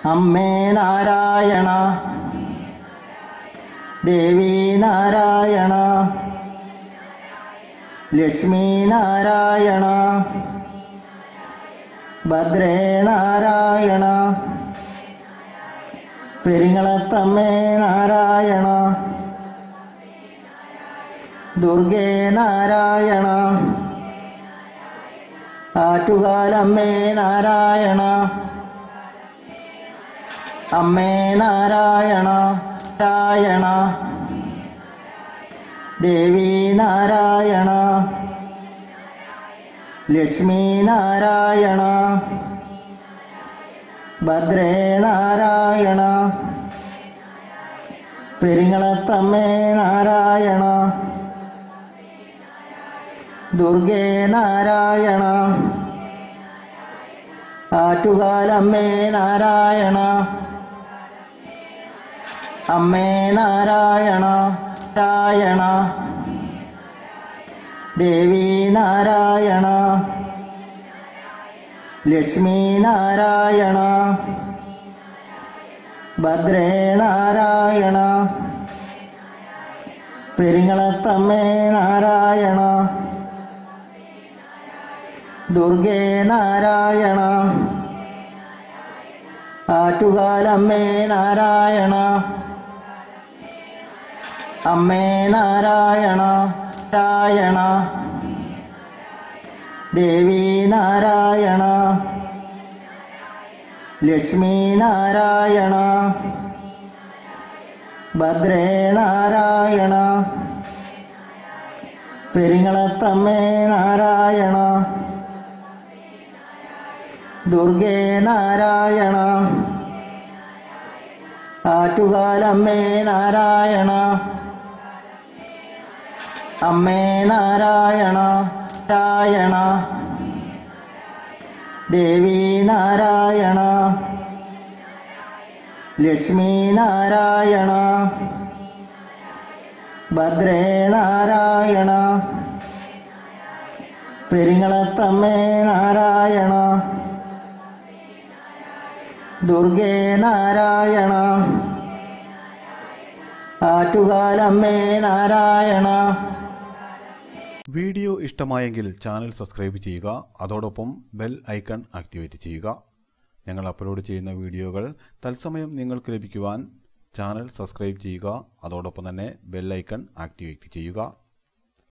അമ്മേ നാരായണ ദേവി നാരായണ ലക്ഷ്മി നാരായണ ഭദ്രേ നാരായണ പെരിങ്ങളത്തമ്മേ നാരായണ ദുർഗേ നാരായണ ആറ്റുകാലമ്മേ നാരായണ അമ്മേ നാരായണ നാരായണ ദേവി നാരായണ ലക്ഷ്മി നാരായണ ഭദ്രേ നാരായണ പെരിങ്ങളത്തമ്മേ നാരായണ ദുർഗേ നാരായണ ആറ്റുകാലമ്മേ നാരായണ അമ്മേ നാരായണ നാരായണ ദേവി നാരായണ ലക്ഷ്മി നാരായണ ഭദ്രേ നാരായണ പെരിങ്ങളത്തമ്മേ നാരായണ ദുർഗേ നാരായണ ആറ്റുകാലമ്മേ നാരായണ അമ്മേ നാരായണ നാരായണ ദേവി നാരായണ ലക്ഷ്മി നാരായണ ഭദ്രേ നാരായണ പെരിങ്ങളത്തമ്മേ നാരായണ ദുർഗേ നാരായണ ആറ്റുകാലമ്മേ നാരായണ അമ്മേ നാരായണ നാരായണ ദേവി നാരായണ ലക്ഷ്മി നാരായണ ഭദ്രേ നാരായണ പെരിങ്ങളത്തമ്മേ നാരായണ ദുർഗേ നാരായണ ആറ്റുകാലമ്മേ നാരായണ വീഡിയോ ഇഷ്ടമായെങ്കിൽ ചാനൽ സബ്സ്ക്രൈബ് ചെയ്യുക അതോടൊപ്പം ബെൽ ഐക്കൺ ആക്ടിവേറ്റ് ചെയ്യുക ഞങ്ങൾ അപ്ലോഡ് ചെയ്യുന്ന വീഡിയോകൾ തത്സമയം നിങ്ങൾക്ക് ലഭിക്കുവാൻ ചാനൽ സബ്സ്ക്രൈബ് ചെയ്യുക അതോടൊപ്പം തന്നെ ബെൽ ഐക്കൺ ആക്ടിവേറ്റ് ചെയ്യുക